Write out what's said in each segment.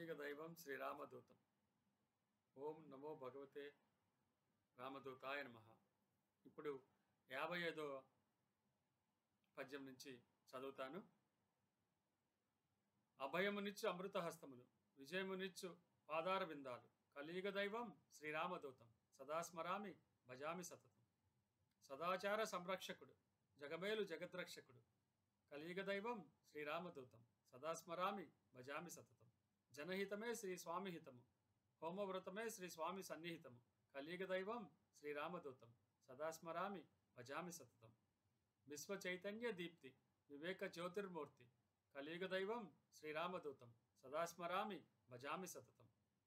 కలియుగ దైవం శ్రీరామదూతం ఓం నమో భగవతే రామదూతాయ నమ ఇప్పుడు యాభై ఐదో పద్యం నుంచి చదువుతాను అభయమునిచ్చు అమృతహస్తములు విజయమునిచ్చు పాదార బిందాలు కలియుగ దైవం శ్రీరామదూతం సదా స్మరామి భజామి సతతం సదాచార సంరక్షకుడు జగమేలు జగద్రక్షకుడు కలియుగ దైవం శ్రీరామదూతం సదా స్మరామి భజామి సతతం జనహితమే శ్రీ స్వామి హితము హోమవ్రతమే శ్రీ స్వామి సన్నిహితము కలియుగ దైవం శ్రీరామదూతం సదా స్మరామి భజామి సతతం విశ్వ చైతన్య దీప్తి వివేక జ్యోతిర్మూర్తి కలియుగ దైవం శ్రీరామదూతం సదా స్మరామి భజామి సతతం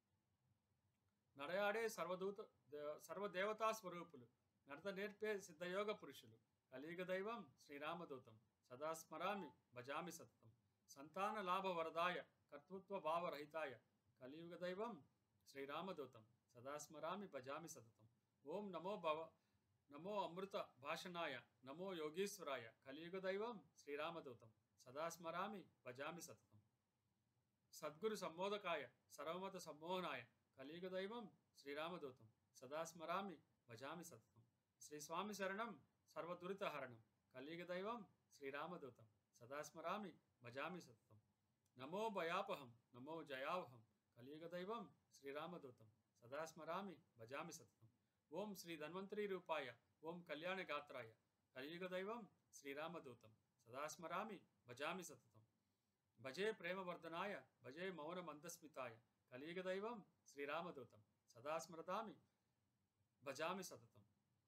నడయాడే సర్వదూత దే- సర్వదేవతా స్వరూపులు నడత నేర్పే సిద్ధయోగ పురుషులు కలియుగ దైవం శ్రీరామదూతం సదా స్మరామి భజామి సతతం సంతాన లాభ వరదాయ కర్తృత్వ భావరహితాయ కలియుగ దైవం శ్రీరామదూతం సదా స్మరామి భజామి సతతం ఓం నమో భవ నమో అమృత భాషణాయ నమో యోగీశ్వరాయ కలియుగ దైవం శ్రీరామదూతం సదా స్మరామి భజామి సతతం సద్గురు సంబోధకాయ సర్వమత సమ్మోహనాయ కలియుగ దైవం శ్రీరామదూతం సదా స్మరామి భజామి సతతం శ్రీ స్వామి శరణం సర్వదురితహరణం కలియుగ దైవం శ్రీరామదూతం సదా స్మరామి భజామి సతతం నమో భయాపహం నమో జయావహం కలియుగ దైవం శ్రీరామదూతం సదా స్మరామి భజామి సతతం ఓం శ్రీ ధన్వంతరి రూపాయ ఓం కళ్యాణ గాత్రాయ కలియుగ దైవం శ్రీరామదూతం సదా స్మరామి భజామి సతతం భజే ప్రేమవర్ధనాయ భజే మౌన మందస్మితాయ కలియుగ దైవం శ్రీరామదూతం సదా స్మరతామి భజామి సతతం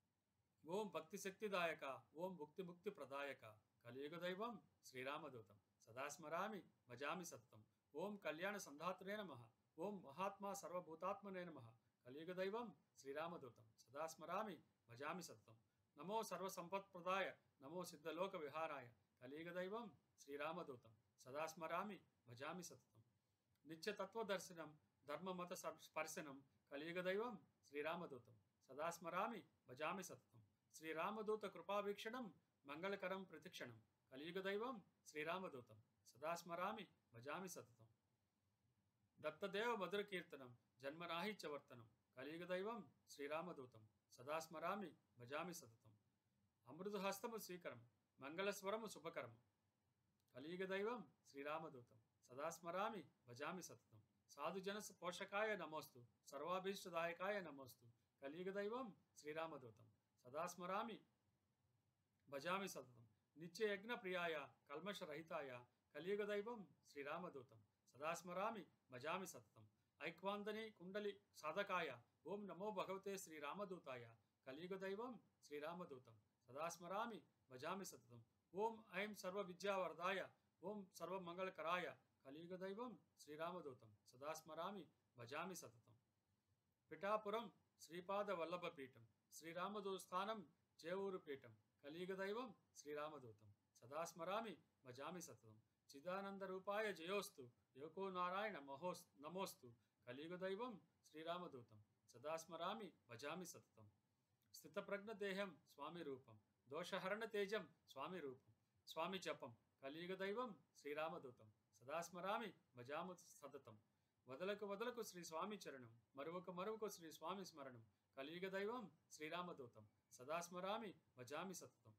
ఓం భక్తి శక్తిదాయక ఓం ముక్తి ముక్తి ప్రదాయక కలియుగ దైవం శ్రీరామదూతం సదా స్మరామి భజామి సతతం ఓం కళ్యాణ సంధాత్రే నమ ఓం మహాత్మా సర్వభూతాత్మనే నమ కలియుగ దైవం శ్రీరామదూతం సదా స్మరామి భజామి సతతం నమో సర్వసంపత్ప్రదాయ నమో సిద్ధలోక విహారాయ కలియుగ దైవం శ్రీరామదూతం సదా స్మరామి భజామి సతతం నిత్యతత్వదర్శనం ధర్మమత స- స్పర్శనం కలియుగ దైవం శ్రీరామదూతం సదా స్మరామి భజామి సతతం శ్రీరామదూత కృపావీక్షణం మంగళకరం ప్రతిక్షణం కలియుగ దైవం శ్రీరామదూతం సదా స్మరామి భజామి సతతం దత్తదేవ మధుర కీర్తనం జన్మరాహిత్యవర్తనం కలియుగ దైవం శ్రీరామదూతం సదా స్మరామి భజామి సతతం అమృతహస్తము స్వీకరం మంగళస్వరము శుభకరము కలియుగ దైవం శ్రీరామదూతం సదా స్మరామి భజామి సతతం సాధుజన పోషకాయ నమోస్తు సర్వాభీష్టదాయకాయ నమోస్తు కలియుగ దైవం శ్రీరామదూతం సదా స్మరామి భజామి సతతం నిత్యయజ్ఞ ప్రియాయ కల్మషరహితాయ కలియుగ దైవం శ్రీరామదూతం సదా స్మరామి భజామి సతతం ఐక్వాందని కుండలి సాధకాయ ఓం నమో భగవతే శ్రీరామదూతాయ కలియుగ దైవం శ్రీరామదూతం సదా స్మరామి భజామి సతతం ఓం ఐం సర్వ విద్యావరదాయ ఓం సర్వమంగళకరాయ కలియుగ దైవం శ్రీరామదూతం సదా స్మరామి భజామి సతతం పిఠాపురం శ్రీపాద వల్లభపీఠం శ్రీరామదూస్థానం చేవూరు పీఠం కలియుగ దైవం శ్రీరామదూతం సదా స్మరామి భజామి సతతం చిదానంద రూపాయ జయోస్తు యోకో నారాయణ మహోస్ నమోస్తు కలియుగ దైవం శ్రీరామదూతం సదా స్మరామి భజామి సతతం స్థితప్రజ్ఞ దేహం స్వామి రూపం దోషహరణ తేజం స్వామి రూపం స్వామి జపం కలియుగ దైవం శ్రీరామదూతం సదా స్మరామి భజాము సతతం వదలకు వదలకు శ్రీ స్వామి చరణం మరువకు మరువకు శ్రీ స్వామి స్మరణం కలియుగ దైవం శ్రీరామదూతం సదా స్మరామి భజామి సతతం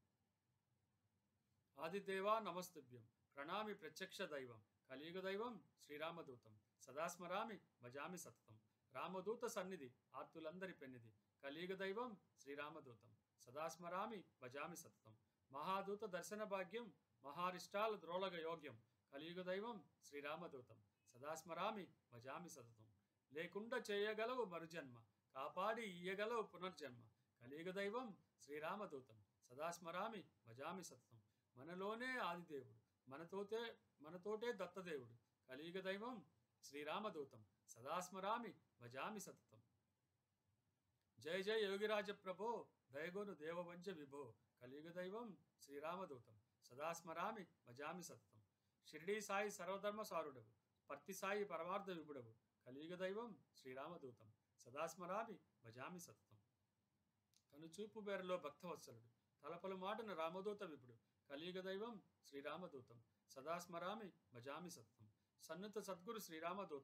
ఆదిదేవా నమస్తుభ్యం ప్రణామి ప్రత్యక్ష దైవం కలియుగ దైవం శ్రీరామదూతం సదా స్మరామి భజామి సతతం రామదూత సన్నిధి ఆర్తులందరి పెన్నిధి కలియుగ దైవం శ్రీరామదూతం సదా స్మరామి భజామి సతతం మహాదూత దర్శన భాగ్యం మహారిష్టాల ద్రోళగ యోగ్యం కలియుగ దైవం శ్రీరామదూతం సదా స్మరామి భజామి సతతం లేకుండా చేయగలవు మరుజన్మ కాపాడి ఇయ్యగలవు పునర్జన్మ కలియుగ దైవం శ్రీరామదూతం సదా స్మరామి భజామి సతతం మనలోనే ఆదిదేవుడు మనతోటే మనతోటే దత్తదేవుడు కలియుగ దైవం శ్రీరామదూతం సదా స్మరామి భజామి సతతం జయ జయ యోగిరాజ ప్రభో దయగోను దేవవంచ విభో కలియుగ దైవం శ్రీరామదూతం సదా స్మరామి భజామి సతతం షిరిడీ సాయి సర్వధర్మ సారుడవు పర్తి సాయి పరమార్థ విభుడవు కలియుగ దైవం శ్రీరామదూతం సదా స్మరామి భజామి సతతం కనుచూపు బేరలో భక్తవత్సలుడు తలపలు మాటను రామదూత విపుడు కలియుగ దైవం శ్రీరామదూతం సదా స్మరామి భజామి సతతం సన్నుత సద్గురు శ్రీరామదూత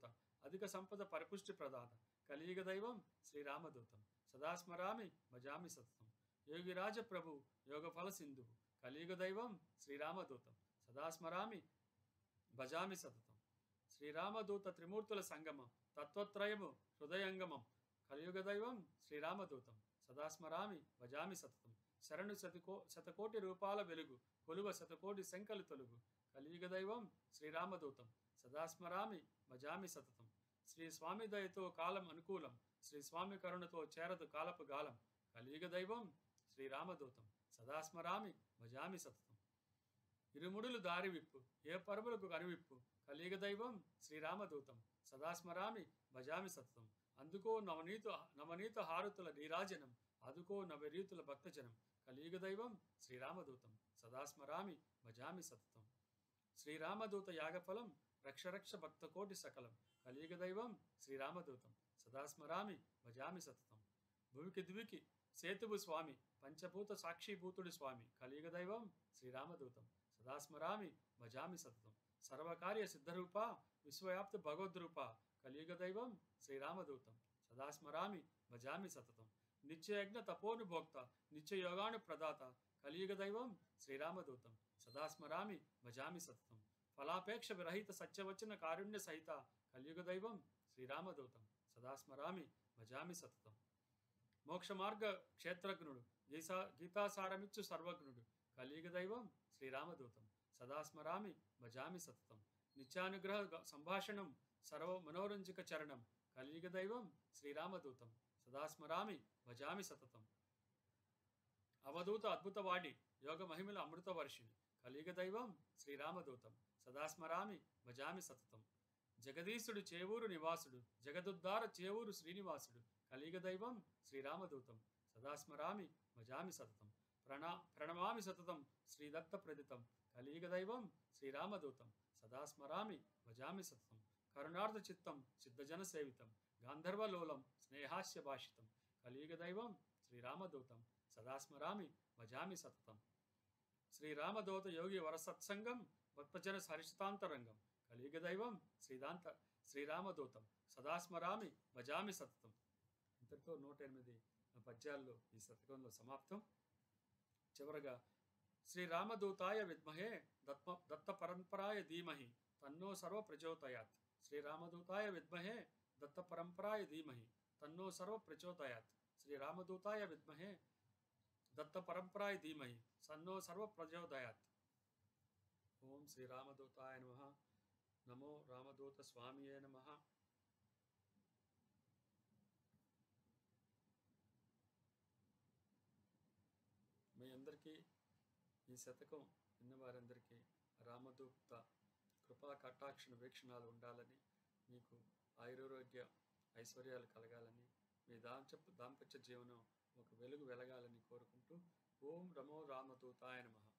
అధిక సంపద పరిపుష్టి ప్రదాత కలియుగ దైవం శ్రీరామదూతం సదా స్మరామి భజామి సతతం యోగిరాజ ప్రభు యోగఫల సింధువు కలియుగ దైవం శ్రీరామదూతం సదా స్మరామి భజామి సతతం శ్రీరామదూత త్రిమూర్తుల సంగమం తత్వత్రయము హృదయంగమం కలియుగ దైవం శ్రీరామదూతం సదా స్మరామి భజామి సతతం శరణు శతకో శతకోటి రూపాల వెలుగు కొలువ శతకోటి శంకలు తొలుగు కలియుగ దైవం శ్రీరామదూతం సదా స్మరామి భజామి సతతం శ్రీ స్వామి దయతో కాలం అనుకూలం శ్రీ స్వామి కరుణతో చేరదు కాలపు గాలం కలియుగ దైవం శ్రీరామదూతం సదా స్మరామి భజామి సతతం ఇరుముడులు దారి విప్పు ఏ పరుములకు కనువిప్పు కలియుగ దైవం శ్రీరామదూతం సదా స్మరామి భజామి సతతం అందుకో నవనీత నవనీత హారతుల నీరాజనం అదుకో నవరీతుల భక్తజనం కలియుగ దైవం శ్రీరామదూతం సదా స్మరామి భజామి సతతం శ్రీరామదూత యాగఫలం రక్షరక్ష భక్త కోటి సకలం కలియుగ దైవం శ్రీరామదూతం సదా స్మరామి భజామి సతతం భువికి దివికి సేతువు స్వామి పంచభూత సాక్షిభూతుడి స్వామి కలియుగ దైవం శ్రీరామదూతం సదా స్మరామి భజామి సతతం సర్వకార్య సిద్ధరూప విశ్వవ్యాప్త భగవద్రూప కలియుగ దైవం శ్రీరామదూతం సదా స్మరామి భజామి సతతం నిత్యయజ్ఞ తపోనుభోక్త నిత్య యోగాను ప్రదాత కలియుగ దైవం శ్రీరామదూతం సదా స్మరామి భజామి సతతం ఫలాపేక్ష విరహిత సత్యవచన కారుణ్య సహిత కలియుగ దైవం శ్రీరామదూతం సదా స్మరామి భజామి సతతం మోక్ష మార్గ క్షేత్రజ్ఞుడు గీసా గీతాసారమిచ్చు సర్వజ్ఞుడు కలియుగ దైవం శ్రీరామదూతం సదా స్మరామి భజామి సతతం నిత్యానుగ్రహ గ- సంభాషణం సర్వ మనోరంజక చరణం కలియుగ దైవం శ్రీరామదూతం సదా స్మరామి భజామి సతతం అవధూత అద్భుతవాడి యోగ మహిమల అమృత వర్షిణి కలియుగ దైవం శ్రీరామదూతం సదా స్మరామి భజామి సతతం జగదీశుడు చేవూరు నివాసుడు జగదుద్ధార చేవూరు శ్రీనివాసుడు కలియుగ దైవం శ్రీరామదూతం సదా స్మరామి భజామి సతతం ప్రణా ప్రణమామి సతతం శ్రీదత్త ప్రదితం కలియుగ దైవం శ్రీరామదూతం సదా స్మరామి భజామి సతతం కరుణార్థ చిత్తం సిద్ధజన సేవితం గాంధర్వలోలం స్నేహాస్య భాషితం కలియుగ దైవం శ్రీరామదూతం సదా స్మరామి భజామి సతతం శ్రీరామదూత యోగి వరసత్సంగం భక్తజన హరిషితాంతరంగం కలియుగ దైవం శ్రీదాంత శ్రీరామదూతం సదా స్మరామి భజామి సతతం ఇంతటితో నూట ఎనిమిది పద్యాల్లో ఈ శతకంలో సమాప్తం చివరగా శ్రీరామదూతాయ విద్మహే దత్మ దత్త పరంపరాయ ధీమహి తన్నో సర్వ ప్రచోదయాత్ శ్రీరామదూతాయ విద్మహే దత్త పరంపరాయ ధీమహి తన్నో సర్వ ప్రచోదయాత్ శ్రీరామదూతాయ విద్మహే దత్త పరంపరాయ ధీమహి సన్నో సర్వ ప్రచోదయాత్ ఓం శ్రీరామదూతాయ నమ నమో రామదూత స్వామియే నమ మీ అందరికీ ఈ శతకం విన్నవారందరికీ రామదూత కృపా కటాక్షణ వీక్షణాలు ఉండాలని మీకు ఆయురారోగ్య ఐశ్వర్యాలు కలగాలని మీ దాంచ దాంపత్య జీవనం ఒక వెలుగు వెలగాలని కోరుకుంటూ ఓం రమో రామదూతాయ నమః